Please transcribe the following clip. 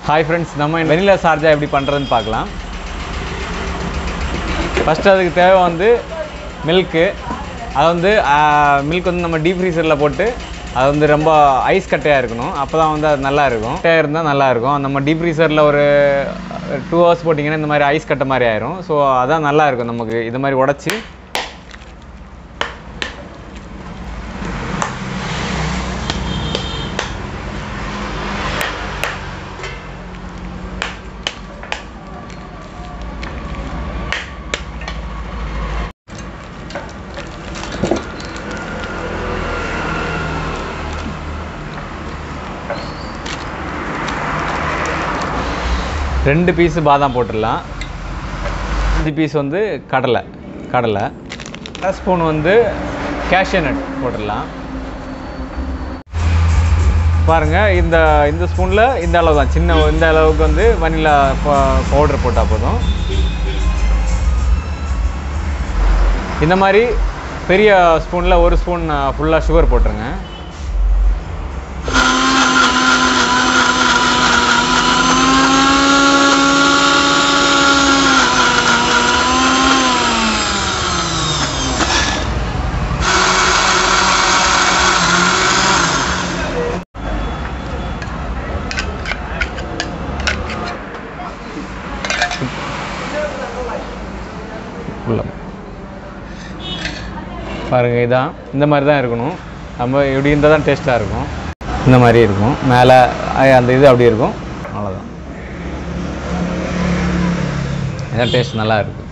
hi friends நம்ம vanilla Sharjah எப்படி பண்ணுறதுன்னு பார்க்கலாம் ஃபஸ்ட்டு அதுக்கு தேவை வந்து மில்க்கு அது வந்து மில்க் வந்து நம்ம டீப் ஃப்ரீசரில் போட்டு அது வந்து ரொம்ப ஐஸ் கட்டையாக இருக்கணும் அப்போ தான் வந்து அது நல்லா இருக்கும் கட்டையாக இருந்தால் நல்லா இருக்கும் நம்ம டீப் ஃப்ரீசரில் ஒரு டூ ஹவர்ஸ் போட்டிங்கன்னா இந்த மாதிரி ஐஸ் கட்டை மாதிரி ஆயிரும் ஸோ அதான் நல்லா இருக்கும் நமக்கு இது மாதிரி உடச்சி ரெண்டு பீஸு பாதாம் போட்டுடலாம் அஞ்சு பீஸ் வந்து கடலை கடலை அரை ஸ்பூன் வந்து கேஷ்யூ நட் போட்டுடலாம் பாருங்கள் இந்த இந்த ஸ்பூனில் இந்த அளவு தான் சின்ன இந்த அளவுக்கு வந்து வனிலா பவுடர் போட்டால் போதும் இந்த மாதிரி பெரிய ஸ்பூனில் ஒரு ஸ்பூன் ஃபுல்லாக சுகர் போட்டுருங்க உள்ள பாருங்கள் இதான் இந்த மாதிரி தான் இருக்கணும் நம்ம இப்படி இருந்தால் தான் டேஸ்ட்டாக இருக்கும் இந்த மாதிரி இருக்கும் மேலே அந்த இது அப்படி இருக்கும் அவ்வளோதான் இதான் டேஸ்ட் நல்லா இருக்குது